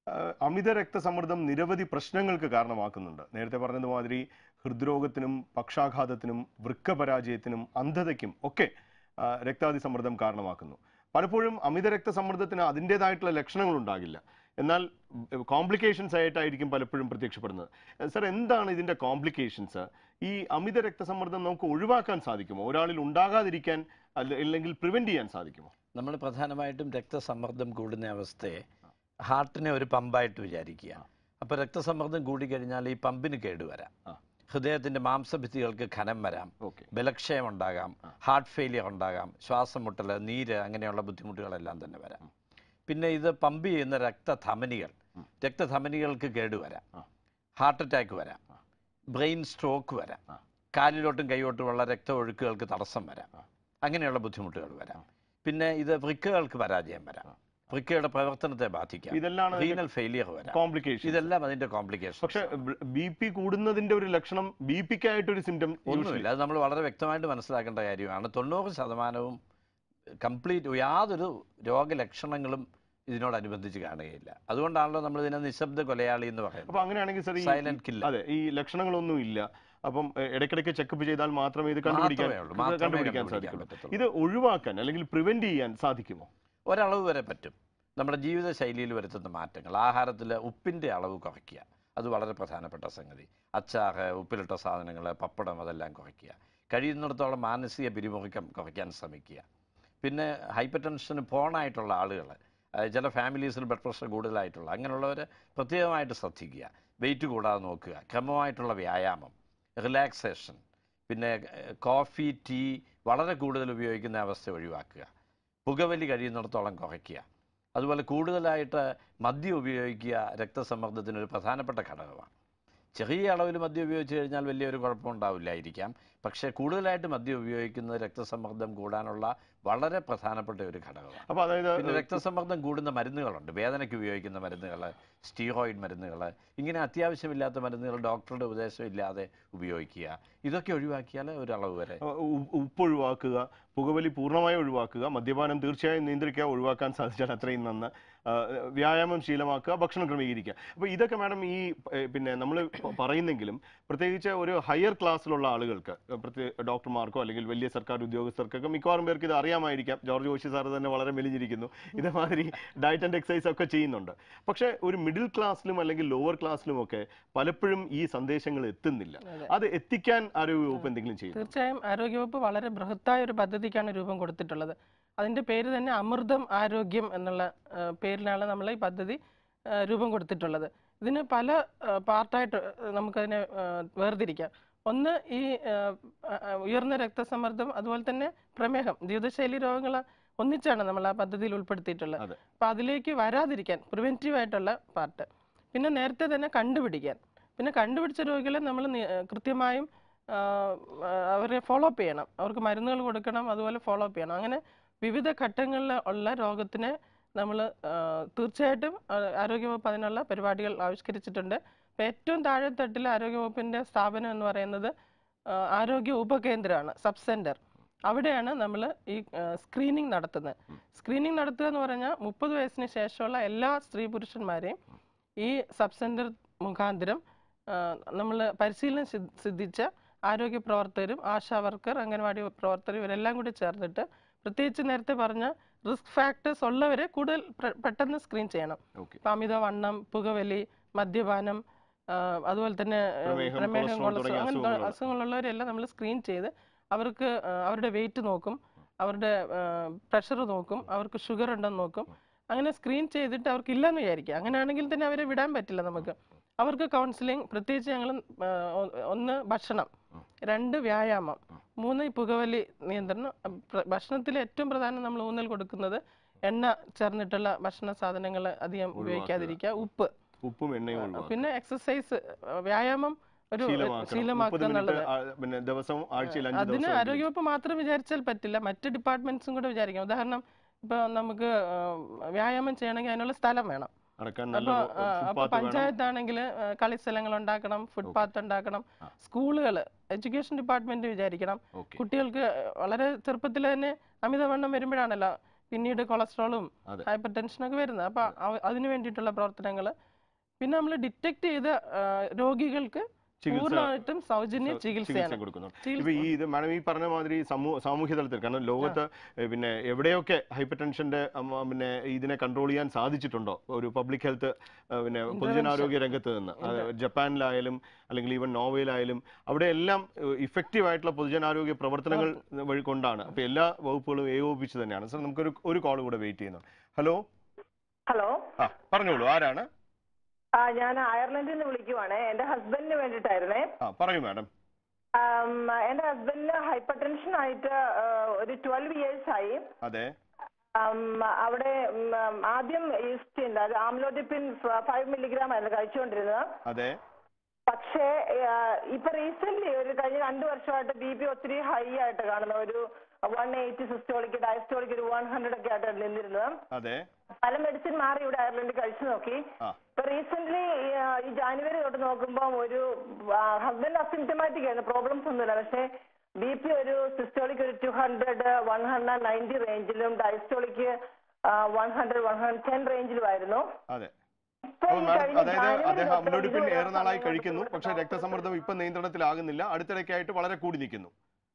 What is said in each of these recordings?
ആ, അമിത രക്തസമ്മർദ്ദം നിരവധി പ്രശ്നങ്ങൾക്ക് കാരണമാക്കുന്നുണ്ട് നേരത്തെ പറഞ്ഞതുമാതിരി ഹൃദ്രോഗത്തിനും പക്ഷാഘാതത്തിനും വൃക്ക പരാജയത്തിനും അന്ധതയ്ക്കും ഒക്കെ ആ, രക്താതിസമ്മർദ്ദം കാരണമാക്കുന്നു പലപ്പോഴും അമിത രക്തസമ്മർദ്ദത്തിന് അതിൻ്റെതായിട്ടുള്ള ലക്ഷണങ്ങൾ ഉണ്ടാകില്ല എന്നാൽ കോംപ്ലിക്കേഷൻസ് ആയിട്ടായിരിക്കും പലപ്പോഴും പ്രത്യക്ഷപ്പെടുന്നത് സർ എന്താണ് ഇതിൻ്റെ കോംപ്ലിക്കേഷൻസ് ഈ അമിത രക്തസമ്മർദ്ദം നമുക്ക് ഒഴിവാക്കാൻ സാധിക്കുമോ ഒരാളിൽ ഉണ്ടാകാതിരിക്കാൻ അല്ല അല്ലെങ്കിൽ പ്രിവെൻറ്റ് ചെയ്യാൻ സാധിക്കുമോ നമ്മൾ പ്രധാനമായിട്ടും രക്തസമ്മർദ്ദം കൂടുന്ന അവസ്ഥയെ ഹാർട്ടിനെ ഒരു പമ്പായിട്ട് വിചാരിക്കുക അപ്പോൾ രക്തസമ്മർദ്ദം കൂടിക്കഴിഞ്ഞാൽ ഈ പമ്പിന് കേടുവരാം ആ. ഹൃദയത്തിൻ്റെ മാംസഭിത്തികൾക്ക് ഖനം വരാം ഓക്കെ ബലക്ഷയം ഉണ്ടാകാം ഹാർട്ട് ഫെയിലിയർ ഉണ്ടാകാം ശ്വാസം മുട്ടൽ നീര് അങ്ങനെയുള്ള ബുദ്ധിമുട്ടുകളെല്ലാം തന്നെ വരാം പിന്നെ ഇത് പമ്പ് ചെയ്യുന്ന രക്തധമനികൾ രക്തധമനികൾക്ക് കേടുവരാം ആ. ഹാർട്ട് അറ്റാക്ക് വരാം ബ്രെയിൻ സ്ട്രോക്ക് വരാം ആ. കാലിലോട്ടും കൈയോട്ടുമുള്ള രക്തഒഴുക്കുകൾക്ക് തടസ്സം വരാം ആ. അങ്ങനെയുള്ള ബുദ്ധിമുട്ടുകൾ വരാം പിന്നെ ഇത് വൃക്കകൾക്ക് പരാജയം വരാം വൃക്കയുടെ പ്രവർത്തനത്തെ ബാധിക്കാം ഇതെല്ലാം റീനൽ ഫെയിലിയർ വരാം കോംപ്ലിക്കേഷൻ ഇതെല്ലാം അതിന്റെ കോംപ്ലിക്കേഷൻ പക്ഷെ ബി പി കൂടുന്നതിന്റെ ഒരു ലക്ഷണം ബി പിക്കായിട്ടൊരു സിംറ്റം ഒന്നുമില്ല അത് നമ്മൾ വളരെ വ്യക്തമായിട്ട് മനസ്സിലാക്കേണ്ട കാര്യമാണ് തൊണ്ണൂറ് ശതമാനവും കംപ്ലീറ്റ് യാതൊരു രോഗലക്ഷണങ്ങളും ഇതിനോടനുബന്ധിച്ച് കാണുകയില്ല അതുകൊണ്ടാണല്ലോ നമ്മൾ ഇതിനെ നിശബ്ദ കൊലയാളി എന്ന് പറയുന്നത് അപ്പൊ അങ്ങനെയാണെങ്കിൽ സർ സൈലന്റ് കില്ലർ അതെ ഈ ലക്ഷണങ്ങളൊന്നും ഇല്ല അപ്പം എ- ഇടയ്ക്കിടയ്ക്ക് ചെക്കപ്പ് ചെയ്താൽ മാത്രമേ ഇത് കണ്ടുപിടിക്കാൻ മാത്രമേ ഉള്ളൂ, മാത്രമേ കണ്ടുപിടിക്കാൻ കണ്ടുപിടിക്കാൻ സാധിക്കുള്ളൂ പറ്റത്തുള്ളൂ. ഇത് ഒഴിവാക്കാൻ അല്ലെങ്കിൽ പ്രിവെന്റ് ചെയ്യാൻ സാധിക്കുമോ ഒരളവ് വരെ പറ്റും നമ്മുടെ ജീവിതശൈലിയിൽ വരുത്തുന്ന മാറ്റങ്ങൾ ആഹാരത്തിൽ ഉപ്പിൻ്റെ അളവ് കുറയ്ക്കുക അത് വളരെ പ്രധാനപ്പെട്ട സംഗതി അച്ചാറ് ഉപ്പിലിട്ട സാധനങ്ങൾ പപ്പടം അതെല്ലാം കുറയ്ക്കുക കഴിയുന്നിടത്തോളം മാനസിക പിരിമുറുക്കം കുറയ്ക്കാൻ ശ്രമിക്കുക പിന്നെ ഹൈപ്പർ ടെൻഷന് പ്രോണായിട്ടുള്ള ആളുകൾ ചില ഫാമിലീസിൽ ബ്ലഡ് പ്രഷർ കൂടുതലായിട്ടുള്ള അങ്ങനെയുള്ളവർ പ്രത്യേകമായിട്ട് ശ്രദ്ധിക്കുക വെയിറ്റ് കൂടാതെ നോക്കുക ക്രമമായിട്ടുള്ള വ്യായാമം റിലാക്സേഷൻ പിന്നെ ഏഹ്, കോഫി ടീ വളരെ കൂടുതൽ ഉപയോഗിക്കുന്ന അവസ്ഥ ഒഴിവാക്കുക പുകവലി കഴിയുന്നിടത്തോളം കുറയ്ക്കുക അതുപോലെ കൂടുതലായിട്ട് മദ്യം ഉപയോഗിക്കുക രക്തസമ്മർദ്ദത്തിന് ഒരു പ്രധാനപ്പെട്ട ഘടകമാണ് ചെറിയ അളവിൽ മദ്യം ഉപയോഗിച്ച് കഴിഞ്ഞാൽ വലിയൊരു കുഴപ്പമുണ്ടാവില്ലായിരിക്കാം പക്ഷേ കൂടുതലായിട്ട് മദ്യം ഉപയോഗിക്കുന്നത് രക്തസമ്മർദ്ദം കൂടാനുള്ള വളരെ പ്രധാനപ്പെട്ട ഒരു ഘടകമാണ് അപ്പൊ അതായത് പിന്നെ രക്തസമ്മർദ്ദം കൂടുന്ന മരുന്നുകളുണ്ട് വേദനയ്ക്ക് ഉപയോഗിക്കുന്ന മരുന്നുകൾ സ്റ്റീറോയിഡ് മരുന്നുകൾ ഇങ്ങനെ അത്യാവശ്യമില്ലാത്ത മരുന്നുകൾ ഡോക്ടറുടെ ഉപദേശം ഇല്ലാതെ ഉപയോഗിക്കുക ഇതൊക്കെ ഒഴിവാക്കിയാൽ ഒരു അളവ് വരെ ഉ- ഉ- ഉപ്പ് ഒഴിവാക്കുക പുകവലി പൂർണ്ണമായും ഒഴിവാക്കുക മദ്യപാനം തീർച്ചയായും നിയന്ത്രിക്കുക ഒഴിവാക്കാൻ സാധിച്ചാൽ അത്രയും നന്ന് ആ, വ്യായാമം ശീലമാക്കുക ഭക്ഷണം ക്രമീകരിക്കുക അപ്പോൾ ഇതൊക്കെ മാഡം ഈ ഏ, പിന്നെ നമ്മൾ പറയുന്നെങ്കിലും പ്രത്യേകിച്ച് ഒരു ഹയർ ക്ലാസ്സിലുള്ള ആളുകൾക്ക് പ്രത്യേക ഡോക്ടർമാർക്കോ അല്ലെങ്കിൽ വലിയ സർക്കാർ ഉദ്യോഗസ്ഥർക്കൊക്കെ മിക്കവാറും പേർക്ക് ഇത് അറിയാമായിരിക്കാം ജോർജ് ജോഷി സാർ തന്നെ വളരെ മെലിഞ്ഞിരിക്കുന്നു ഇതേമാതിരി ഡയറ്റ് ആൻഡ് എക്സസൈസ് ഒക്കെ ചെയ്യുന്നുണ്ട് പക്ഷേ ഒരു മിഡിൽ ക്ലാസ്സിലും അല്ലെങ്കിൽ ലോവർ ക്ലാസ്സിലും ഒക്കെ പലപ്പോഴും ഈ സന്ദേശങ്ങൾ എത്തുന്നില്ല അത് എത്തിക്കാൻ ആരോഗ്യവകുപ്പ് എന്തെങ്കിലും ചെയ്യുന്നു തീർച്ചയായും ആരോഗ്യവകുപ്പ് വളരെ ബൃഹത്തായ ഒരു പദ്ധതിക്കാണ് രൂപം കൊടുത്തിട്ടുള്ളത് അതിൻ്റെ പേര് തന്നെ അമൃതം ആരോഗ്യം എന്നുള്ള ആ, പേരിലാണ് നമ്മൾ ഈ പദ്ധതി ആ, രൂപം കൊടുത്തിട്ടുള്ളത് ഇതിന് പല ആ, പാർട്ടായിട്ട് നമുക്കതിനെ ആ, വേർതിരിക്കാം ഒന്ന് ഈ ആ, ആ, ഉയർന്ന രക്തസമ്മർദ്ദം അതുപോലെ തന്നെ പ്രമേഹം ജീവിതശൈലി രോഗങ്ങൾ ഒന്നിച്ചാണ് നമ്മൾ ആ പദ്ധതിയിൽ ഉൾപ്പെടുത്തിയിട്ടുള്ളത് അതെ. അപ്പം അതിലേക്ക് വരാതിരിക്കാൻ പ്രിവെൻറ്റീവ് ആയിട്ടുള്ള പാർട്ട് പിന്നെ നേരത്തെ തന്നെ കണ്ടുപിടിക്കാൻ പിന്നെ കണ്ടുപിടിച്ച രോഗികളെ നമ്മൾ കൃത്യമായും ആ, ആ, അവരെ ഫോളോ അപ്പ് ചെയ്യണം അവർക്ക് മരുന്നുകൾ കൊടുക്കണം അതുപോലെ ഫോളോ അപ്പ് ചെയ്യണം അങ്ങനെ വിവിധ ഘട്ടങ്ങളിൽ ഉള്ള രോഗത്തിനെ നമ്മൾ തീർച്ചയായിട്ടും ആ, ആരോഗ്യവകുപ്പ് അതിനുള്ള പരിപാടികൾ ആവിഷ്കരിച്ചിട്ടുണ്ട് ഇപ്പം ഏറ്റവും താഴെത്തട്ടിൽ ആരോഗ്യവകുപ്പിൻ്റെ സ്ഥാപനം എന്ന് പറയുന്നത് ആ, ആരോഗ്യ ഉപകേന്ദ്രമാണ് സബ് സെൻറ്റർ അവിടെയാണ് നമ്മൾ ഈ സ്ക്രീനിങ് നടത്തുന്നത് സ്ക്രീനിങ് നടത്തുക എന്ന് പറഞ്ഞാൽ മുപ്പത് വയസ്സിന് ശേഷമുള്ള എല്ലാ സ്ത്രീ പുരുഷന്മാരെയും ഈ സബ് സെൻറ്റർ മുഖാന്തരം നമ്മൾ പരിശീലനം സിദ്ധ- സിദ്ധിച്ച ആരോഗ്യ പ്രവർത്തകരും ആശാ വർക്കർ അംഗൻവാടി പ്രവർത്തകർ ഇവരെല്ലാം കൂടി ചേർന്നിട്ട് പ്രത്യേകിച്ച് നേരത്തെ പറഞ്ഞ റിസ്ക് ഫാക്ടേഴ്സ് ഉള്ളവരെ കൂടുതൽ പ്ര- പെട്ടെന്ന് സ്ക്രീൻ ചെയ്യണം ഓക്കെ ഇപ്പം അമിതവണ്ണം പുകവലി മദ്യപാനം ആ, അതുപോലെ തന്നെ ആ, പ്രമേഹം, പ്രമേഹം കൊളസ്ട്രോൾ കൊളസ്ട്രോൾ തുടങ്ങിയ അങ്ങനത്തെ അസുഖങ്ങളുള്ള- അസുഖങ്ങളുള്ളവരെല്ലാം നമ്മൾ സ്ക്രീൻ ചെയ്ത് അവർക്ക് ആ, അവരുടെ വെയിറ്റ് നോക്കും അവരുടെ പ്രഷർ നോക്കും അവർക്ക് ഷുഗർ ഉണ്ടെന്ന് നോക്കും അങ്ങനെ സ്ക്രീൻ ചെയ്തിട്ട് അവർക്ക് ഇല്ലെന്ന് വിചാരിക്കുക അങ്ങനെയാണെങ്കിൽ തന്നെ അവരെ വിടാൻ പറ്റില്ല നമുക്ക് അവർക്ക് കൗൺസിലിംഗ് പ്രത്യേകിച്ച് ഞങ്ങൾ ഒന്ന് ഭക്ഷണം രണ്ട് വ്യായാമം മൂന്ന് ഈ പുകവലി നിയന്ത്രണം പ്ര- ഭക്ഷണത്തിൽ ഏറ്റവും പ്രധാനം നമ്മൾ ഊന്നൽ കൊടുക്കുന്നത് എണ്ണ ചേർന്നിട്ടുള്ള ഭക്ഷണ സാധനങ്ങൾ അധികം ഉപയോഗിക്കാതിരിക്കുക ഉപ്പ് ഉപ്പും എണ്ണയും ഒഴിവാക്കുക പിന്നെ എക്സസൈസ് വ്യായാമം ഒരു ശീലമാക്കണം ശീലമാക്കുക മുപ്പത് മിനിറ്റ് എന്നുള്ളത് ആ, പിന്നെ ദിവസവും ആഴ്ചയിൽ അഞ്ച് അതിന് ദിവസം ആരോഗ്യവകുപ്പ് മാത്രം വിചാരിച്ചാൽ പറ്റില്ല മറ്റ് ഡിപ്പാർട്ട്മെന്റ്സും കൂടെ വിചാരിക്കാം ഉദാഹരണം ഇപ്പൊ നമുക്ക് ആ, വ്യായാമം ചെയ്യണമെങ്കിൽ അതിനുള്ള സ്ഥലം വേണം നടക്കാൻ അപ്പൊ നല്ല ആ, അപ്പൊ ഫുട്പാത്ത് വേണം പഞ്ചായത്താണെങ്കിൽ കളിസ്ഥലങ്ങൾ ഉണ്ടാക്കണം ഫുട്പാത്ത് ഉണ്ടാക്കണം സ്കൂളുകൾ എഡ്യൂക്കേഷൻ ഡിപ്പാർട്ട്മെന്റ് വിചാരിക്കണം ഓക്കെ കുട്ടികൾക്ക് വളരെ ചെറുപ്പത്തിൽ തന്നെ അമിതവണ്ണം വരുമ്പോഴാണല്ലോ പിന്നീട് കൊളസ്ട്രോളും അതെ. ഹൈപ്പർ ടെൻഷനൊക്കെ വരുന്നത് അപ്പോൾ അതിന് വേണ്ടിയിട്ടുള്ള പ്രവർത്തനങ്ങൾ പിന്നെ നമ്മൾ ഡിറ്റക്ട് ചെയ്ത ആ, രോഗികൾക്ക് ചികിത്സ പൂർണ്ണമായിട്ടും സൗജന്യ ചികിത്സ ചികിത്സയാണ് കൊടുക്കുന്നു ചികിത്സ ഇപ്പൊ ഈ ഇത് മാഡം ഈ പറഞ്ഞ മാതിരി സമൂഹ സാമൂഹ്യ തലത്തിൽ കാരണം ലോകത്ത് ഏ, പിന്നെ എവിടെയൊക്കെ ഹൈപ്പർ ടെൻഷന്റെ പിന്നെ ഇതിനെ കൺട്രോൾ ചെയ്യാൻ സാധിച്ചിട്ടുണ്ടോ ഒരു പബ്ലിക് ഹെൽത്ത് പിന്നെ പൊതുജനാരോഗ്യ രംഗത്ത് നിന്ന് അത് ജപ്പാനിലായാലും അല്ലെങ്കിൽ ഈവൻ നോർവേയിലായാലും അവിടെ എല്ലാം ഇഫക്റ്റീവ് ആയിട്ടുള്ള പൊതുജനാരോഗ്യ പ്രവർത്തനങ്ങൾ വഴി കൊണ്ടാണ് അപ്പൊ എല്ലാ വകുപ്പുകളും ഏകോപിപ്പിച്ച് തന്നെയാണ് സർ നമുക്കൊരു ഒരു കോൾ കൂടെ വെയിറ്റ് ചെയ്യുന്നു ഹലോ ഹലോ ആ പറഞ്ഞോളൂ ആരാണ് ആ ഞാൻ അയർലൻഡിൽ നിന്ന് വിളിക്കുവാണ് എന്റെ ഹസ്ബൻഡിന് വേണ്ടിയിട്ടായിരുന്നേ ആ പറയൂ മാഡം ആം, എന്റെ ഹസ്ബൻഡിന് ഹൈപ്പർ ടെൻഷൻ ആയിട്ട് ആ, ഒരു ട്വൽവ് ഇയേഴ്സ് ആയി അതെ ആം, അവിടെ ഉം, ആം, ആദ്യം ഈസ്റ്റ് ഉണ്ട് അത് ആംലോഡിപ്പിൻ ഫൈവ് മില്ലിഗ്രാം ആയിരുന്നു കഴിച്ചുകൊണ്ടിരുന്നത് അതെ പക്ഷേ ആ, ഇപ്പൊ റീസെന്റ് ഒരു കഴിഞ്ഞ രണ്ടു വർഷമായിട്ട് ബി പി ഒത്തിരി ഹൈ ആയിട്ട് കാണുന്ന ഒരു വൺ എയ്റ്റി സിസ്റ്റോളിക്ക് ഡയസ്റ്റോളിക്ക് ഒരു വൺ ഹൺഡ്രഡ് ഒക്കെ ആയിട്ട് നിന്നിരുന്നത് അതെ പല മെഡിസിൻ മാറി ഇവിടെ അയർലൻഡിൽ കഴിച്ചു നോക്കി ആ ഇപ്പൊ റീസെന്റ് ഈ ജാനുവരി തൊട്ട് നോക്കുമ്പോൾ ഒരു ഹസ്ബൻഡ് അസിംറ്റമാറ്റിക് ആയിരുന്നു പ്രോബ്ലംസ് ഒന്നുമില്ല പക്ഷേ ബി പി ഒരു സിസ്റ്റോളിക്ക് ഒരു two hundred one hundred ninety റേഞ്ചിലും ഡയസ്റ്റോളിക്ക് one hundred one hundred ten റേഞ്ചിലുമായിരുന്നു അതെ ഇപ്പൊ അപ്പോൾ ഈ മാഡം കഴിഞ്ഞ അതായത് ജാനുവരി അദ്ദേഹം തൊട്ട് അമ്ലോഡിപ്പിൻ ഇതുവരെ ഏറെ നാളായി സമയം കഴിക്കുന്നു കൊണ്ട് പക്ഷേ ഡോക്ടറെ രക്തസമ്മർദ്ദം ഇപ്പം നിയന്ത്രണത്തിലാകുന്നില്ല അടുത്തിടയ്ക്കായിട്ട് വളരെ കൂടി നിൽക്കുന്നു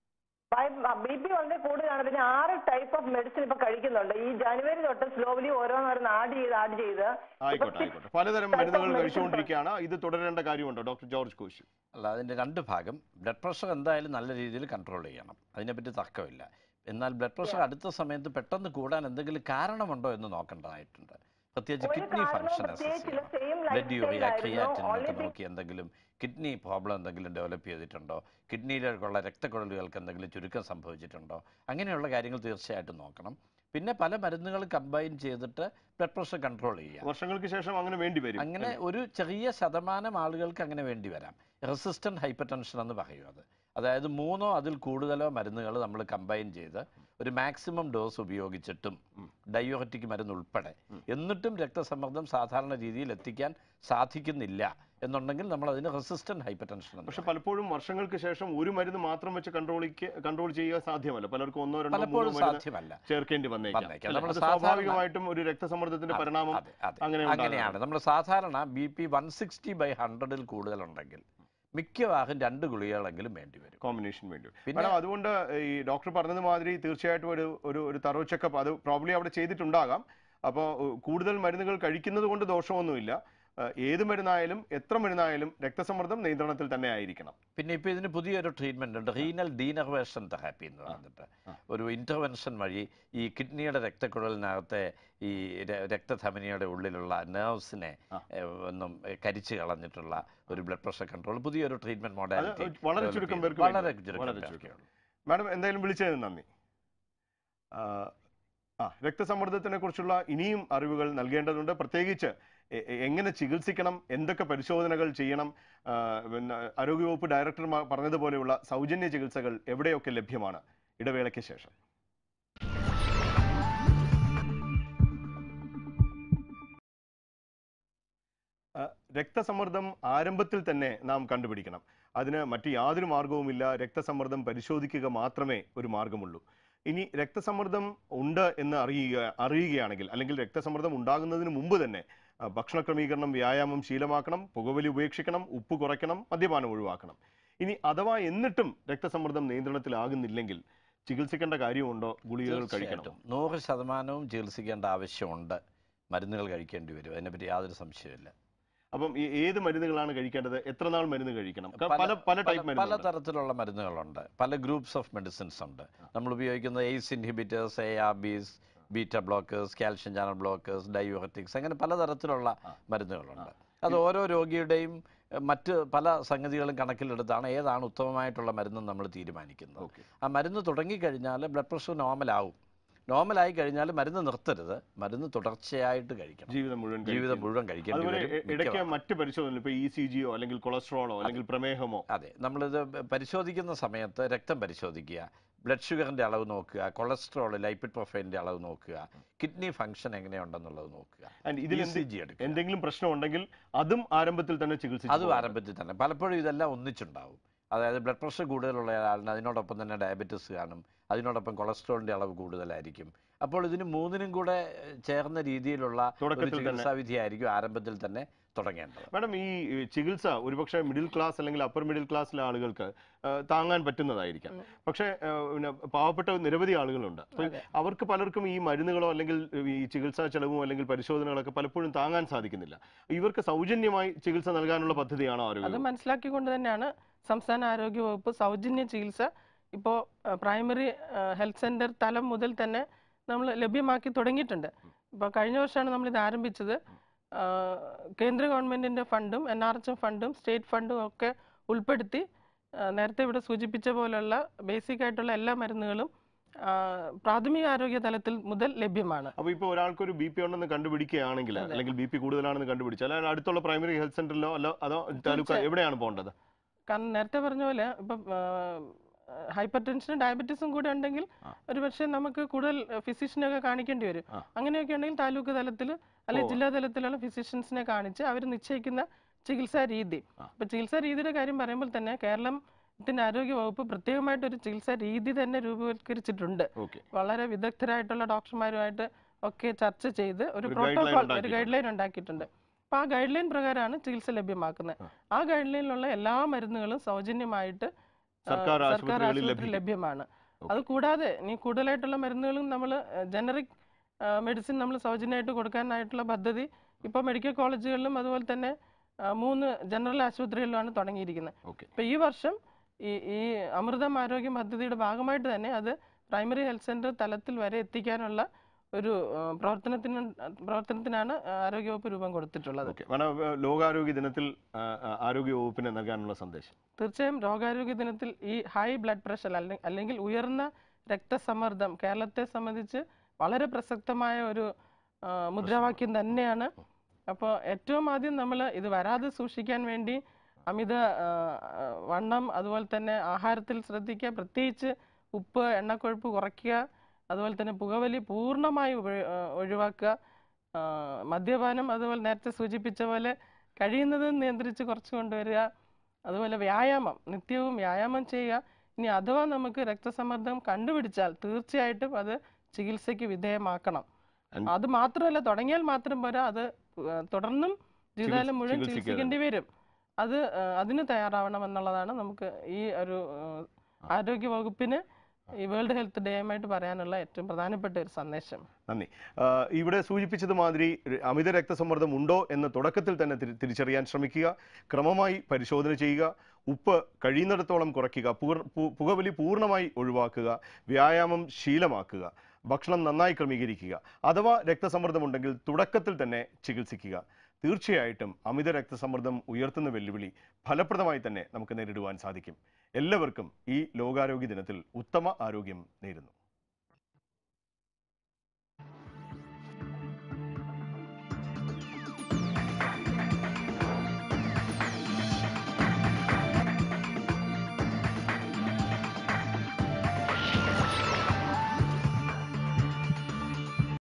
ബി പി വളരെ കൂടുതലാണ് പിന്നെ ആറ് ടൈപ്പ് ഓഫ് മെഡിസിൻ ഇപ്പൊ കഴിക്കുന്നുണ്ട് ഈ ജനുവരി തൊട്ട് സ്ലോലി ഓരോന്നോരോന്ന് ആഡ് ചെയ്ത് ആഡ് ചെയ്ത് ഇപ്പൊ ആയിക്കോട്ടെ six ആയിക്കോട്ടെ പലതരം type of മരുന്നുകൾ medicine കഴിച്ചുകൊണ്ടിരിക്കുകയാണ് ഇത് തുടരേണ്ട കാര്യമുണ്ടോ ഡോക്ടർ ജോർജ് കോശി അല്ല അതിൻ്റെ രണ്ട് ഭാഗം ബ്ലഡ് പ്രഷർ എന്തായാലും നല്ല രീതിയിൽ കൺട്രോൾ ചെയ്യണം അതിനെപ്പറ്റി തർക്കമില്ല എന്നാൽ ബ്ലഡ് പ്രഷർ അടുത്ത സമയത്ത് പെട്ടെന്ന് കൂടാൻ എന്തെങ്കിലും കാരണമുണ്ടോ എന്ന് നോക്കേണ്ടതായിട്ടുണ്ട് പ്രത്യേകിച്ച് ഒരു കിഡ്നി കാരണവും ഫംഗ്ഷൻ അസസ് പ്രത്യേകിച്ചില്ല. ചെയ്യണം Same ബ്ലഡ് lifestyle യൂറിയ ആയിരുന്നു. ക്രിയാറ്റിൻ Only ഒക്കെ thing- നോക്കി എന്തെങ്കിലും കിഡ്നി പ്രോബ്ലം എന്തെങ്കിലും ഡെവലപ്പ് ചെയ്തിട്ടുണ്ടോ കിഡ്നിയിലേക്കുള്ള രക്തക്കുഴലുകൾക്ക് എന്തെങ്കിലും ചുരുക്കം സംഭവിച്ചിട്ടുണ്ടോ അങ്ങനെയുള്ള കാര്യങ്ങൾ തീർച്ചയായിട്ടും നോക്കണം പിന്നെ പല മരുന്നുകൾ കമ്പൈൻ ചെയ്തിട്ട് ബ്ലഡ് പ്രഷർ കൺട്രോൾ ചെയ്യുക വർഷങ്ങൾക്ക് ശേഷം അങ്ങനെ വേണ്ടി വരും അങ്ങനെ ഒരു ചെറിയ ശതമാനം ആളുകൾക്ക് അങ്ങനെ വേണ്ടി വരാം റെസിസ്റ്റന്റ് ഹൈപ്പർ ടെൻഷൻ എന്ന് പറയും അത് അതായത് മൂന്നോ അതിൽ കൂടുതലോ മരുന്നുകൾ നമ്മൾ കമ്പൈൻ ചെയ്ത് ഒരു മാക്സിമം ഡോസ് ഉപയോഗിച്ചിട്ടും ഡയോററ്റിക് മരുന്ന് ഉൾപ്പെടെ എന്നിട്ടും രക്തസമ്മർദ്ദം സാധാരണ രീതിയിൽ എത്തിക്കാൻ സാധിക്കുന്നില്ല എന്നുണ്ടെങ്കിൽ നമ്മൾ അതിന് റെസിസ്റ്റന്റ് ഹൈപ്പർ ടെൻഷൻ എന്ന് പക്ഷെ പറയും. പലപ്പോഴും വർഷങ്ങൾക്ക് ശേഷം ഒരു മരുന്ന് മാത്രം വെച്ച് കൺട്രോളിക്ക് കൺട്രോൾ ചെയ്യുക സാധ്യമല്ല പലർക്കും ഒന്നോ രണ്ടോ മൂന്നോ പലപ്പോഴും മരുന്ന് സാധ്യമല്ല ചേർക്കേണ്ടി വന്നേക്കാം വന്നേക്കാം. അല്ലേ? നമ്മൾ അത് സാധാരണ- സ്വാഭാവികമായിട്ടും ഒരു രക്തസമ്മർദ്ദത്തിന്റെ പരിണാമം അതെ അതെ അങ്ങനെ അങ്ങനെയാണ് നമ്മൾ സാധാരണ B P one sixty by ഹൺഡ്രഡിൽ കൂടുതലുണ്ടെങ്കിൽ മിക്കവാറും രണ്ട് ഗുളികകളെങ്കിലും വേണ്ടി വരും കോമ്പിനേഷൻ വേണ്ടി വരും. പിന്നെ- മാഡം അതുകൊണ്ട് ഈ ഡോക്ടർ പറഞ്ഞത് മാതിരി തീർച്ചയായിട്ടും ഒരു ഒരു ഒരു തറോ ചെക്കപ്പ് അത് പ്രോബ്ലി അവിടെ ചെയ്തിട്ടുണ്ടാകാം അപ്പോൾ കൂടുതൽ മരുന്നുകൾ കഴിക്കുന്നത് കൊണ്ട് ദോഷമൊന്നുമില്ല ഏഹ് ഏത് മരുന്നായാലും എത്ര മരുന്നായാലും രക്തസമ്മർദ്ദം നിയന്ത്രണത്തിൽ തന്നെ ആയിരിക്കണം പിന്നെ ഇപ്പോൾ ഇതിന് പുതിയൊരു ട്രീറ്റ്മെന്റ് ഉണ്ട് റീനൽ ഡീനർവേഷൻ തെറാപ്പി എന്ന് പറഞ്ഞിട്ട് ഒരു ഇന്റർവെൻഷൻ വഴി ഈ കിഡ്നിയുടെ രക്തക്കുഴലിനകത്തെ ഈ ര- രക്തധമനിയുടെ ഉള്ളിലുള്ള നെർവ്സിനെ ഒന്നും ഏ, കരിച്ചു കളഞ്ഞിട്ടുള്ള ഒരു ബ്ലഡ് പ്രഷർ കൺട്രോൾ പുതിയൊരു ട്രീറ്റ്മെന്റ് മോഡാലിറ്റി വളരെ ചുരുക്കം പേർക്ക് വളരെ വേണ്ടി. ചുരുക്കം വളരെ പേർക്കേ ചുരുക്കം. ഉള്ളൂ. മാഡം എന്തായാലും വിളിച്ചതിന് നന്ദി ആ, ആ രക്തസമ്മർദ്ദത്തിനെ കുറിച്ചുള്ള ഇനിയും അറിവുകൾ നൽകേണ്ടതുണ്ട് പ്രത്യേകിച്ച് എ- എ- എങ്ങനെ ചികിത്സിക്കണം എന്തൊക്കെ പരിശോധനകൾ ചെയ്യണം ആ, പിന്നെ ആരോഗ്യവകുപ്പ് ഡയറക്ടർ മ- പറഞ്ഞതുപോലെയുള്ള സൗജന്യ ചികിത്സകൾ എവിടെയൊക്കെ ലഭ്യമാണ് ഇടവേളയ്ക്ക് ശേഷം ആ, രക്തസമ്മർദ്ദം ആരംഭത്തിൽ തന്നെ നാം കണ്ടുപിടിക്കണം അതിന് മറ്റ് യാതൊരു മാർഗവുമില്ല രക്തസമ്മർദ്ദം പരിശോധിക്കുക മാത്രമേ ഒരു മാർഗമുള്ളൂ ഇനി രക്തസമ്മർദ്ദം ഉണ്ട് എന്ന് അറിയുക അറിയുകയാണെങ്കിൽ അല്ലെങ്കിൽ രക്തസമ്മർദ്ദം ഉണ്ടാകുന്നതിന് മുമ്പ് തന്നെ ആ, ഭക്ഷണ ക്രമീകരണം വ്യായാമം ശീലമാക്കണം പുകവലി ഉപേക്ഷിക്കണം ഉപ്പ് കുറയ്ക്കണം മദ്യപാനം ഒഴിവാക്കണം ഇനി അഥവാ എന്നിട്ടും രക്തസമ്മർദ്ദം നിയന്ത്രണത്തിലാകുന്നില്ലെങ്കിൽ ചികിത്സിക്കേണ്ട കാര്യമുണ്ടോ ഗുളികകൾ കഴിക്കണം തീർച്ചയായിട്ടും നൂറ് ശതമാനവും ചികിത്സിക്കേണ്ട ആവശ്യമുണ്ട് മരുന്നുകൾ കഴിക്കേണ്ടി വരും അതിനെപ്പറ്റി യാതൊരു സംശയമില്ല അപ്പം ഈ ഏത് മരുന്നുകളാണ് കഴിക്കേണ്ടത് എത്ര നാൾ മരുന്ന് കഴിക്കണം ക- പല പല ടൈപ്പ് പല മരുന്നുകൾ തരത്തിലുള്ള മരുന്നുകളുണ്ട് പല ഗ്രൂപ്പ്സ് ഓഫ് മെഡിസിൻസ് ഉണ്ട് നമ്മൾ ഉപയോഗിക്കുന്ന ACE inhibitors A R Bs beta blockers calcium channel blockers diuretics അങ്ങനെ പലതരത്തിലുള്ള മരുന്നുകളുണ്ട് അത് ഓരോ രോഗിയുടെയും എഹ്, മറ്റ് പല സംഗതികളും കണക്കിലെടുത്താണ് ഏതാണ് ഉത്തമമായിട്ടുള്ള മരുന്ന് നമ്മൾ തീരുമാനിക്കുന്നത് ഓക്കെ ആ മരുന്ന് തുടങ്ങിക്കഴിഞ്ഞാൽ ബ്ലഡ് പ്രഷർ നോർമലാവും നോർമലായി കഴിഞ്ഞാൽ മരുന്ന് നിർത്തരുത് മരുന്ന് തുടർച്ചയായിട്ട് കഴിക്കണം ജീവിതം മുഴുവൻ ജീവിതം കഴിക്കണം. മുഴുവൻ കഴിക്കേണ്ടി അതുപോലെ വരും ഇ- ഇടയ്ക്ക് മിക്കവാറും. മറ്റ് പരിശോധന ഇപ്പൊ ഇ സി ജിയോ അല്ലെങ്കിൽ കൊളസ്ട്രോളോ അല്ലെങ്കിൽ പ്രമേഹമോ അതെ നമ്മളിത് പരിശോധിക്കുന്ന സമയത്ത് രക്തം പരിശോധിക്കുക ബ്ലഡ് ഷുഗറിന്റെ അളവ് നോക്കുക കൊളസ്ട്രോൾ ലൈപ്പിഡ് പ്രൊഫൈലിന്റെ അളവ് നോക്കുക കിഡ്നി ഫംഗ്ഷൻ എങ്ങനെയുണ്ടെന്നുള്ളത് നോക്കുക And ഇതിൽ എന്ത് ECG എടുക്കുക എന്തെങ്കിലും പ്രശ്നം ഉണ്ടെങ്കിൽ അതും ആരംഭത്തിൽ തന്നെ ചികിത്സിച്ചു അതും ആരംഭത്തിൽ തന്നെ പലപ്പോഴും ഇതെല്ലാം ഒന്നിച്ചുണ്ടാവും അതായത് ബ്ലഡ് പ്രഷർ കൂടുതലുള്ള ആളിന് അതിനോടൊപ്പം തന്നെ ഡയബറ്റിസ് കാണും അതിനോടൊപ്പം കൊളസ്ട്രോളിൻ്റെ അളവ് കൂടുതലായിരിക്കും അപ്പോൾ ഇതിന് മൂന്നിനും കൂടെ ഏഹ്, ചേർന്ന രീതിയിലുള്ള ഒരു തുടക്കത്തിൽ തന്നെ. ചികിത്സാ വിധിയായിരിക്കും ആരംഭത്തിൽ തന്നെ തുടങ്ങേണ്ടത് മാഡം ഈ ഏഹ്, ചികിത്സ ഒരുപക്ഷെ മിഡിൽ ക്ലാസ് അല്ലെങ്കിൽ അപ്പർ മിഡിൽ ക്ലാസ്സിലെ ആളുകൾക്ക് ഏഹ്, താങ്ങാൻ പറ്റുന്നതായിരിക്കാം പക്ഷേ ഏഹ്, പിന്നെ പാവപ്പെട്ട നിരവധി ആളുകളുണ്ട് അപ്പോൾ അതെ. അവർക്ക് പലർക്കും ഈ മരുന്നുകളോ അല്ലെങ്കിൽ ഈ ചികിത്സാ ചെലവും അല്ലെങ്കിൽ പരിശോധനകളൊക്കെ പലപ്പോഴും താങ്ങാൻ സാധിക്കുന്നില്ല ഇവർക്ക് സൗജന്യമായി ചികിത്സ നൽകാനുള്ള പദ്ധതിയാണോ അത് ആരോഗ്യം മനസ്സിലാക്കിക്കൊണ്ട് തന്നെയാണ് സംസ്ഥാന ആരോഗ്യ വകുപ്പ് സൗജന്യ ചികിത്സ ഇപ്പോൾ പ്രൈമറി ഹെൽത്ത് സെന്റർ തലം മുതൽ തന്നെ നമ്മൾ ലഭ്യമാക്കി തുടങ്ങിയിട്ടുണ്ട് ഇപ്പോൾ കഴിഞ്ഞ വർഷമാണ് നമ്മൾ ഇത് ആരംഭിച്ചത് ആ, കേന്ദ്ര ഗവൺമെന്റിന്റെ ഫണ്ടും എൻ ആർ എച്ച് എം ഫണ്ടും സ്റ്റേറ്റ് ഫണ്ടും ഒക്കെ ഉൾപ്പെടുത്തി ആ, നേരത്തെ ഇവിടെ സൂചിപ്പിച്ച പോലുള്ള ബേസിക് ആയിട്ടുള്ള എല്ലാ മരുന്നുകളും ആ, പ്രാഥമിക ആരോഗ്യ തലത്തിൽ മുതൽ ലഭ്യമാണ് അപ്പോൾ ഇപ്പോൾ ഒരാൾക്കൊരു ബി പി ഉണ്ടെന്ന് കണ്ടുപിടിക്കുകയാണെങ്കിൽ അല്ലെങ്കിൽ ബി പി കൂടുതലാണെന്ന് കണ്ടുപിടിച്ചാൽ അയാൾ അടുത്തുള്ള പ്രൈമറി ഹെൽത്ത് സെന്ററിലോ അല്ലോ അതോ താലൂക്ക് എവിടെയാണ് പോകേണ്ടത് കാരണം നേരത്തെ പറഞ്ഞ പോലെ ഇപ്പം ഹൈപ്പർ ടെൻഷനും ഡയബറ്റീസും കൂടെ ഉണ്ടെങ്കിൽ ആ. ഒരു പക്ഷേ നമുക്ക് കൂടുതൽ ഫിസിഷ്യനൊക്കെ കാണിക്കേണ്ടി വരും ആ. അങ്ങനെയൊക്കെ ഉണ്ടെങ്കിൽ താലൂക്ക് തലത്തിൽ അല്ലെങ്കിൽ ഓ. ജില്ലാ തലത്തിലുള്ള ഫിസിഷ്യൻസിനെ കാണിച്ച് അവർ നിശ്ചയിക്കുന്ന ചികിത്സാ രീതി ആ. ഇപ്പൊ ചികിത്സാ രീതിയുടെ കാര്യം പറയുമ്പോൾ തന്നെ കേരളത്തിന്റെ ആരോഗ്യ വകുപ്പ് പ്രത്യേകമായിട്ട് ഒരു ചികിത്സാ രീതി തന്നെ രൂപവത്കരിച്ചിട്ടുണ്ട് ഓക്കെ വളരെ വിദഗ്ധരായിട്ടുള്ള ഡോക്ടർമാരുമായിട്ട് ഒക്കെ ചർച്ച ചെയ്ത് ഒരു ഒരു guideline പ്രോട്ടോകോൾ ഒരു ഉണ്ടാക്കിയിട്ടുണ്ട്. ഗൈഡ് ലൈൻ ഉണ്ടാക്കിയിട്ടുണ്ട് അപ്പൊ ആ ഗൈഡ് ലൈൻ പ്രകാരമാണ് ചികിത്സ ലഭ്യമാക്കുന്നത് ആ. ആ ഗൈഡ് ലൈനിലുള്ള എല്ലാ മരുന്നുകളും സൗജന്യമായിട്ട് ആ, സർക്കാർ സർക്കാർ ആശുപത്രികളിൽ ആശുപത്രിയിൽ ലഭിക്കും ലഭ്യമാണ് Okay. അത് കൂടാതെ ഇനി കൂടുതലായിട്ടുള്ള മരുന്നുകളും നമ്മൾ ജനറിക് മെഡിസിൻ നമ്മൾ സൗജന്യമായിട്ട് കൊടുക്കാനായിട്ടുള്ള പദ്ധതി ഇപ്പോൾ മെഡിക്കൽ കോളേജുകളിലും അതുപോലെ തന്നെ ആ, മൂന്ന് ജനറൽ ആശുപത്രികളിലുമാണ് തുടങ്ങിയിരിക്കുന്നത് ഓക്കെ ഇപ്പൊ ഈ വർഷം ഈ ഈ അമൃതം ആരോഗ്യ പദ്ധതിയുടെ ഭാഗമായിട്ട് തന്നെ അത് പ്രൈമറി ഹെൽത്ത് സെന്റർ തലത്തിൽ വരെ എത്തിക്കാനുള്ള ഒരു ആ, പ്രവർത്തനത്തിന് പ്രവർത്തനത്തിനാണ് ആരോഗ്യവകുപ്പ് രൂപം കൊടുത്തിട്ടുള്ളത് ഓക്കെ മാഡം ഏഹ്, ലോകാരോഗ്യ ദിനത്തിൽ ആ, ആ, ആരോഗ്യ വകുപ്പിന് നൽകാനുള്ള സന്ദേശം തീർച്ചയായും രോഗാരോഗ്യ ദിനത്തിൽ ഈ ഹൈ ബ്ലഡ് പ്രഷർ അല്ലെ- അല്ലെങ്കിൽ ഉയർന്ന രക്തസമ്മർദ്ദം കേരളത്തെ സംബന്ധിച്ച് വളരെ പ്രസക്തമായ ഒരു ആ, മുദ്രാവാക്യം തന്നെയാണ് അപ്പോൾ ഏറ്റവും ആദ്യം നമ്മൾ ഇത് വരാതെ സൂക്ഷിക്കാൻ വേണ്ടി അമിത ആ, ആ, വണ്ണം അതുപോലെ തന്നെ ആഹാരത്തിൽ ശ്രദ്ധിക്കുക പ്രത്യേകിച്ച് ഉപ്പ് എണ്ണക്കൊഴുപ്പ് കുറയ്ക്കുക അതുപോലെ തന്നെ പുകവലി പൂർണ്ണമായി ഉപ- ആ, ഒഴിവാക്കുക ആ, മദ്യപാനം അതുപോലെ നേരത്തെ സൂചിപ്പിച്ച പോലെ കഴിയുന്നത് നിയന്ത്രിച്ച് കുറച്ച് കൊണ്ടുവരിക അതുപോലെ വ്യായാമം നിത്യവും വ്യായാമം ചെയ്യുക ഇനി അഥവാ നമുക്ക് രക്തസമ്മർദ്ദം കണ്ടുപിടിച്ചാൽ തീർച്ചയായിട്ടും അത് ചികിത്സയ്ക്ക് വിധേയമാക്കണം And- അത് മാത്രമല്ല തുടങ്ങിയാൽ മാത്രം പോരാ അത് ആ, തുടർന്നും ജീവിതകാലം മുഴുവൻ ചികിത്സിക്കുക ചികിത്സിക്കേണ്ടി വരും അത് ആ, അതിന് തയ്യാറാവണം എന്നുള്ളതാണ് നമുക്ക് ഈ ഒരു ആ, ആരോഗ്യ വകുപ്പിന് ഈ വേൾഡ് ഹെൽത്ത് ഡേയുമായിട്ട് പറയാനുള്ള ഏറ്റവും പ്രധാനപ്പെട്ട ഒരു സന്ദേശം നന്ദി ആ, ഇവിടെ സൂചിപ്പിച്ചത് മാതിരി ര- അമിത രക്തസമ്മർദ്ദം ഉണ്ടോ എന്ന് തുടക്കത്തിൽ തന്നെ തിരി- തിരിച്ചറിയാൻ ശ്രമിക്കുക ക്രമമായി പരിശോധന ചെയ്യുക ഉപ്പ് കഴിയുന്നിടത്തോളം കുറയ്ക്കുക പുകർ- പു- പുകവലി പൂർണ്ണമായി ഒഴിവാക്കുക വ്യായാമം ശീലമാക്കുക ഭക്ഷണം നന്നായി ക്രമീകരിക്കുക അഥവാ രക്തസമ്മർദ്ദമുണ്ടെങ്കിൽ തുടക്കത്തിൽ തന്നെ ചികിത്സിക്കുക തീർച്ചയായിട്ടും അമിത രക്തസമ്മർദ്ദം ഉയർത്തുന്ന വെല്ലുവിളി ഫലപ്രദമായി തന്നെ നമുക്ക് നേരിടുവാൻ സാധിക്കും എല്ലാവർക്കും ഈ ലോകാരോഗ്യ ദിനത്തിൽ ഉത്തമ ആരോഗ്യം നേരുന്നു